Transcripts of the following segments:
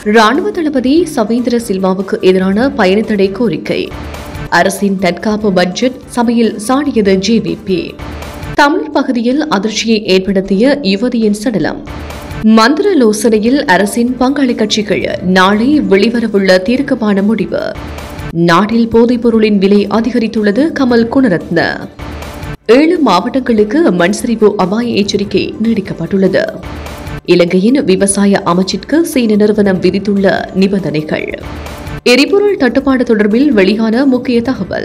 ராணுவ தளபதி சவேந்திர சில்வாவுக்கு எதிரான பயணத்தடை கோரிக்கை அரசின் தற்காப்பு பட்ஜெட் சபையில் சாடியது ஜேவிபி தமிழ் பகுதியில் அதிர்ச்சியை ஏற்படுத்திய யுவதியின் சடலம் மந்திரலோசனையில் அரசின் பங்காளி கட்சிகள் நாளை வெளிவரவுள்ள தீர்க்கமான முடிவு நாட்டில் போதைப் பொருளின் விலை அதிகரித்துள்ளது கமல் குணரத்ன ஏழு மாவட்டங்களுக்கு மண்சரிவு அபாய எச்சரிக்கை நீடிக்கப்பட்டுள்ளது இலங்கையின் விவசாய அமைச்சிற்கு சீன நிறுவனம் விதித்துள்ள நிபந்தனைகள் எரிபொருள் தட்டுப்பாடு தொடர்பில் வெளியான முக்கிய தகவல்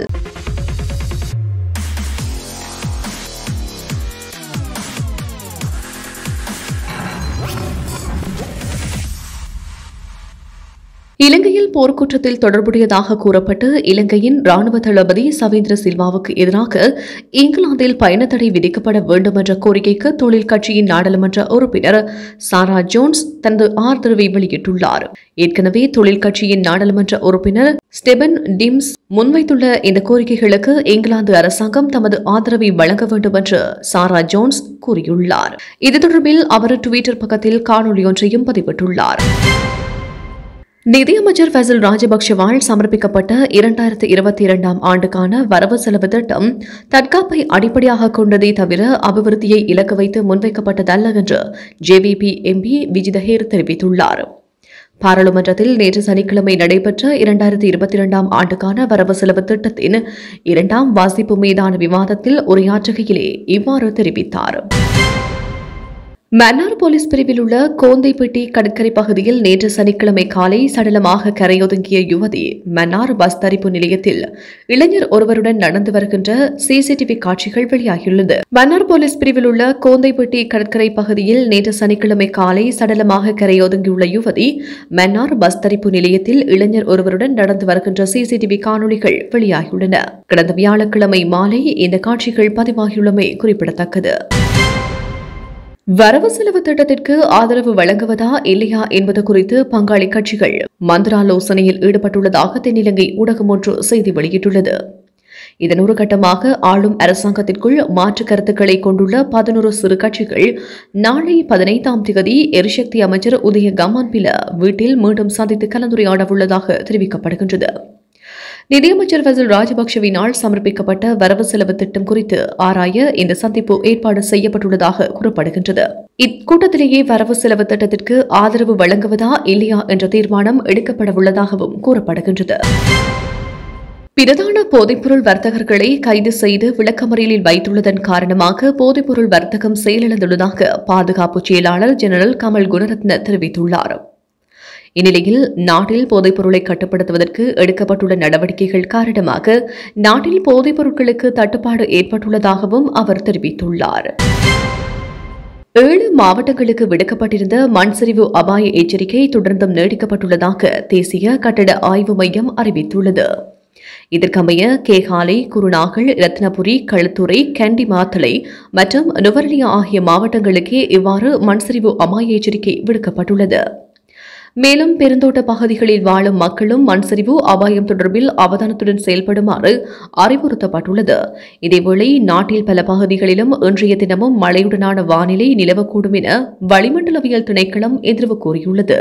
இலங்கையில் போர்க்குற்றத்தில் தொடர்புடையதாக கூறப்பட்டு இலங்கையின் ராணுவ தளபதி சவேந்திர சில்வாவுக்கு எதிராக இங்கிலாந்தில் பயணத்தடை விதிக்கப்பட வேண்டும் என்ற கோரிக்கைக்கு தொழில் கட்சியின் நாடாளுமன்ற உறுப்பினர் சாரா ஜோன்ஸ் தனது ஆதரவை வெளியிட்டுள்ளார் ஏற்கனவே தொழில் கட்சியின் நாடாளுமன்ற உறுப்பினர் ஸ்டெபன் டிம்ஸ் முன்வைத்துள்ள இந்த கோரிக்கைகளுக்கு இங்கிலாந்து அரசாங்கம் தமது ஆதரவை வழங்க வேண்டும் என்று சாரா ஜோன்ஸ் கூறியுள்ளார் இது தொடர்பில் அவர் டுவிட்டர் பக்கத்தில் காணொலியொன்றையும் பதிவிட்டுள்ளார் நிதியமைச்சர் ஃபசல் ராஜபக்ஷவால் சமர்ப்பிக்கப்பட்ட இரண்டாயிரத்து இருபத்தி இரண்டாம் ஆண்டுக்கான வரவு செலவு திட்டம் தற்காப்பை அடிப்படையாக கொண்டதே தவிர அபிவிருத்தியை இலக்கு வைத்து முன்வைக்கப்பட்டதல்ல என்று ஜேவிபி எம்பி விஜிதஹேர் தெரிவித்துள்ளார் பாராளுமன்றத்தில் நேற்று சனிக்கிழமை நடைபெற்ற இரண்டாயிரத்தி இருபத்தி இரண்டாம் ஆண்டுக்கான வரவு செலவு திட்டத்தின் இரண்டாம் வாசிப்பு மீதான விவாதத்தில் உரையாற்றுகையிலே இவ்வாறு தெரிவித்தார் மன்னார் போலீஸ் பிரிவில் உள்ள கோந்தைப்பட்டி கடற்கரை பகுதியில் நேற்று சனிக்கிழமை காலை சடலமாக கரையொதுங்கிய யுவதி மன்னார் பஸ் தரிப்பு நிலையத்தில் இளைஞர் ஒருவருடன் நடந்து வருகின்ற சிசிடிவி காட்சிகள் வெளியாகியுள்ளது மன்னார் போலீஸ் பிரிவில் உள்ள கோந்தைப்பட்டி கடற்கரை பகுதியில் நேற்று சனிக்கிழமை காலை சடலமாக கரையொதுங்கியுள்ள யுவதி மன்னார் பஸ் தரிப்பு நிலையத்தில் இளைஞர் ஒருவருடன் நடந்து வருகின்ற சிசிடிவி காணொளிகள் வெளியாகியுள்ளன கடந்த வியாழக்கிழமை மாலை இந்த காட்சிகள் பதிவாகியுள்ளமை குறிப்பிடத்தக்கது வரவு செலவு திட்டத்திற்கு ஆதரவு வழங்குவதா இல்லையா என்பது குறித்து பங்காளி கட்சிகள் மந்திராலோசனையில் ஈடுபட்டுள்ளதாக தென்னிலங்கை ஊடகம் ஒன்று செய்தி வெளியிட்டுள்ளது இதன் ஒரு கட்டமாக ஆளும் அரசாங்கத்திற்குள் மாற்று கருத்துக்களை கொண்டுள்ள பதினோரு சிறு கட்சிகள் நாளை பதினைந்தாம் தேதி எரிசக்தி அமைச்சர் உதய கமான்பில வீட்டில் மீண்டும் சந்தித்து கலந்துரையாட உள்ளதாக தெரிவிக்கப்படுகின்றது நிதியமைச்சர் ஃபசல் ராஜபக்ஷவினால் சமர்ப்பிக்கப்பட்ட வரவு செலவு திட்டம் குறித்து ஆராய இந்த சந்திப்பு ஏற்பாடு செய்யப்பட்டுள்ளதாக கூறப்படுகின்றது இக்கூட்டத்திலேயே வரவு செலவு திட்டத்திற்கு ஆதரவு வழங்குவதா இல்லையா என்ற தீர்மானம் எடுக்கப்பட உள்ளதாகவும் கூறப்படுகின்றது பிரதான போதைப்பொருள் வர்த்தகர்களை கைது செய்து விளக்கமறியலில் வைத்துள்ளதன் காரணமாக போதைப்பொருள் வர்த்தகம் செயலிழந்துள்ளதாக பாதுகாப்பு செயலாளர் ஜெனரல் கமல் குணரத்ன தெரிவித்துள்ளார் இந்நிலையில் நாட்டில் போதைப் பொருளை கட்டுப்படுத்துவதற்கு எடுக்கப்பட்டுள்ள நடவடிக்கைகள் காரணமாக நாட்டில் போதைப் பொருட்களுக்கு தட்டுப்பாடு ஏற்பட்டுள்ளதாகவும் அவர் தெரிவித்துள்ளார் ஏழு மாவட்டங்களுக்கு விடுக்கப்பட்டிருந்த மண்சரிவு அபாய எச்சரிக்கை தொடர்ந்தும் நீடிக்கப்பட்டுள்ளதாக தேசிய கட்டட ஆய்வு மையம் அறிவித்துள்ளது இதற்கமைய கேகாலை குருநாகல் ரத்னபுரி களுத்துறை கண்டி மாத்தளை மற்றும் நுவரலியா ஆகிய மாவட்டங்களுக்கே இவ்வாறு மண்சரிவு அபாய எச்சரிக்கை விடுக்கப்பட்டுள்ளது மேலும் பெருந்தோட்ட பகுதிகளில் வாழும் மக்களும் மண்சரிவு அபாயம் தொடர்பில் அவதானத்துடன் செயல்படுமாறு அறிவுறுத்தப்பட்டுள்ளது இதேவேளை நாட்டில் பல பகுதிகளிலும் இன்றைய தினமும் மழையுடனான வானிலை நிலவக்கூடும் என வளிமண்டலவியல் திணைக்களம் எதிர்வு கூறியுள்ளது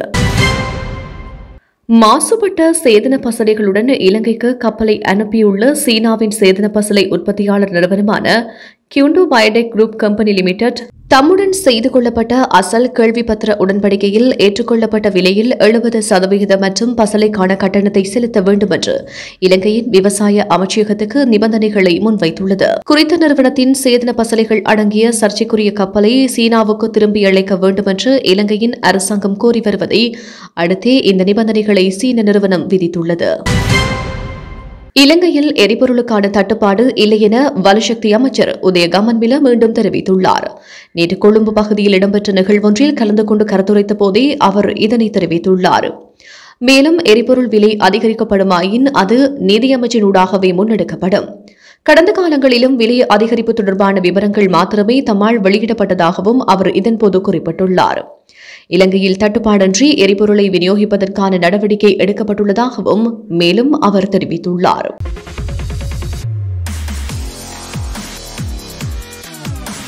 மாசுபட்ட சேதன பசலைகளுடன் இலங்கைக்கு கப்பலை அனுப்பியுள்ள சீனாவின் சேதன பசலை உற்பத்தியாளர் நிறுவனமான கியூண்டோ பயோடெக் குரூப் கம்பெனி லிமிடெட் தம்முடன் செய்து கொள்ளப்பட்ட அசல் கேள்விப்பத்திர உடன்படிக்கையில் ஏற்றுக்கொள்ளப்பட்ட விலையில் எழுபது சதவிகித மற்றும் பசலைக்கான கட்டணத்தை செலுத்த வேண்டும் என்று இலங்கையின் விவசாய அமைச்சகத்துக்கு நிபந்தனைகளை முன்வைத்துள்ளது குறித்த நிறுவனத்தின் சேதன பசலைகள் அடங்கிய சர்ச்சைக்குரிய கப்பலை சீனாவுக்கு திரும்பி அழைக்க வேண்டும் என்று இலங்கையின் அரசாங்கம் கோரி வருவதை அடுத்தே இந்த நிபந்தனைகளை சீன நிறுவனம் விதித்துள்ளது இலங்கையில் எரிபொருளுக்கான தட்டுப்பாடு இல்லை என வலுசக்தி அமைச்சர் உதய கமன்பில மீண்டும் தெரிவித்துள்ளார் நேற்று கொழும்பு பகுதியில் இடம்பெற்ற நிகழ்வொன்றில் கலந்து கொண்டு கருத்துரைத்த போதே அவர் இதனை தெரிவித்துள்ளார் மேலும் எரிபொருள் விலை அதிகரிக்கப்படுமாயின் அது நிதியமைச்சினூடாகவே முன்னெடுக்கப்படும் கடந்த காலங்களிலும் விலை அதிகரிப்பு தொடர்பான விவரங்கள் மாத்திரமே தம்மால் வெளியிடப்பட்டதாகவும் அவர் இதன்போது குறிப்பிட்டுள்ளார் இலங்கையில் தட்டுப்பாடின்றி எரிபொருளை விநியோகிப்பதற்கான நடவடிக்கை எடுக்கப்பட்டுள்ளதாகவும் மேலும் அவர் தெரிவித்துள்ளார்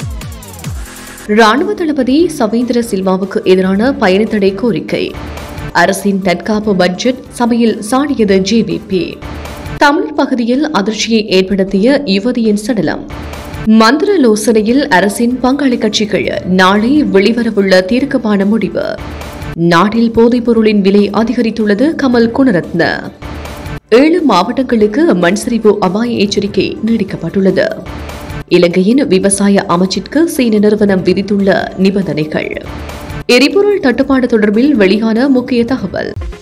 ராணுவ தளபதி சவேந்திர சில்வாவுக்கு எதிரான பயணத்தடை கோரிக்கை அரசின் தற்காப்பு பட்ஜெட் சபையில் சாடியது ஜேவிபி தமிழ் பகுதியில் அதிர்ச்சியை ஏற்படுத்திய யுவதியின் சடலம் மந்திரலோசனையில் அரசின் பங்காளி கட்சிகள் நாளை வெளிவரவுள்ள தீர்க்கமான முடிவு நாட்டில் போதைப்பொருளின் விலை அதிகரித்துள்ளது கமல் குணரத்ன ஏழு மாவட்டங்களுக்கு மண்சரிவு அபாய எச்சரிக்கை நீடிக்கப்பட்டுள்ளது இலங்கையின் விவசாய அமைச்சிற்கு சீன நிறுவனம் விதித்துள்ள நிபந்தனைகள் எரிபொருள் தட்டுப்பாடு தொடர்பில் வெளியான முக்கிய தகவல்